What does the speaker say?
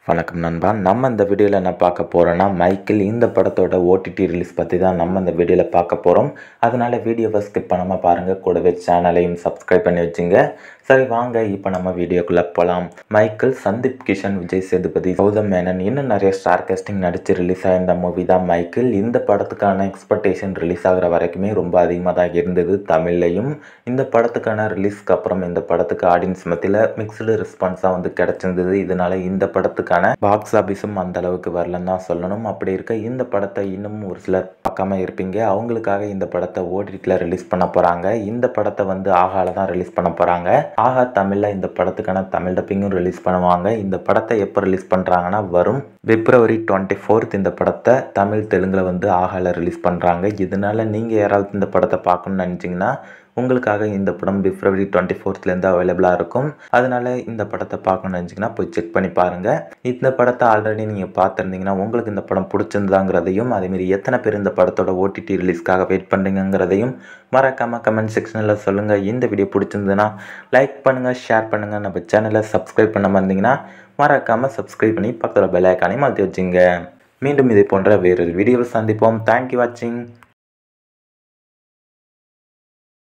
வணக்கம் நண்பா நம்ம இந்த வீடியோவில் என்ன பார்க்க போகிறோன்னா மைக்கேல் இந்த படத்தோட ஓடிடி ரிலீஸ் பற்றி தான் நம்ம இந்த வீடியோவில் பார்க்க போகிறோம் அதனால் வீடியோவை ஸ்கிப் பண்ணாமல் பாருங்கள் கூடவே சேனலையும் சப்ஸ்கிரைப் பண்ணி வச்சுங்க சரி வாங்க இப்போ நம்ம வீடியோக்குள்ளே போகலாம் மைக்கேல் சந்தீப் கிஷன் விஜய் சேதுபதி கௌதம் மேனன் இன்னும் நிறைய ஸ்டார் காஸ்டிங் நடித்து ரிலீஸ் ஆயிருந்த மூவி தான் மைக்கேல் இந்த படத்துக்கான எக்ஸ்பெக்டேஷன் ரிலீஸ் ஆகிற வரைக்குமே ரொம்ப அதிகமாக தான் இருந்தது தமிழ்லையும் இந்த படத்துக்கான ரிலீஸ்க்கு அப்புறம் இந்த படத்துக்கு ஆடியன்ஸ் மத்தியில் மிக்சடு ரெஸ்பான்ஸாக வந்து கிடச்சிருந்தது இதனால இந்த படத்துக்கான பாக்ஸ் ஆஃபீஸும் அந்த அளவுக்கு வரலன்னு தான் சொல்லணும் அப்படி இருக்க இந்த படத்தை இன்னும் ஒரு சிலர் பார்க்காம இருப்பீங்க அவங்களுக்காக இந்த படத்தை ஓடிடியில் ரிலீஸ் பண்ண போகிறாங்க இந்த படத்தை வந்து ஆகால தான் ரிலீஸ் பண்ண போகிறாங்க ஆகா தமிழில் இந்த படத்துக்கான தமிழ் டப்பிங்கும் ரிலீஸ் பண்ணுவாங்க இந்த படத்தை எப்போ ரிலீஸ் பண்ணுறாங்கன்னா வரும் பிப்ரவரி டுவெண்ட்டி ஃபோர்த் இந்த படத்தை தமிழ் தெலுங்கில் வந்து ஆகால ரிலீஸ் பண்ணுறாங்க இதனால நீங்கள் யாராவது இந்த படத்தை பார்க்கணும்னு நினச்சிங்கன்னா உங்களுக்காக இந்த படம் பிப்ரவரி டுவெண்ட்டி ஃபோர்த்லேருந்து அவைலபிளாக இருக்கும் அதனால இந்த படத்தை பார்க்கணும்னு நினச்சிங்கன்னா போய் செக் பண்ணி பாருங்கள் இந்த படத்தை ஆல்ரெடி நீங்கள் பார்த்துருந்தீங்கன்னா உங்களுக்கு இந்த படம் பிடிச்சிருந்தாங்கிறதையும் அதேமாரி எத்தனை பேர் இந்த படத்தோட ஓடிடி ரிலீஸ்க்காக வெயிட் பண்ணுறீங்கிறதையும் மறக்காமல் கமெண்ட் செக்ஷனில் சொல்லுங்கள் இந்த வீடியோ பிடிச்சிருந்ததுன்னா லைக் பண்ணுங்கள் ஷேர் பண்ணுங்கள் நம்ம சேனலை சப்ஸ்கிரைப் பண்ணாமல் இருந்தீங்கன்னா மறக்காமல் சப்ஸ்கிரைப் பண்ணி பக்கத்தில் பெல் ஐக்கானையும் மாற்றி வச்சுங்க மீண்டும் இதே போன்ற வேறொரு வீடியோவில் சந்திப்போம் தேங்க்யூ வாட்சிங்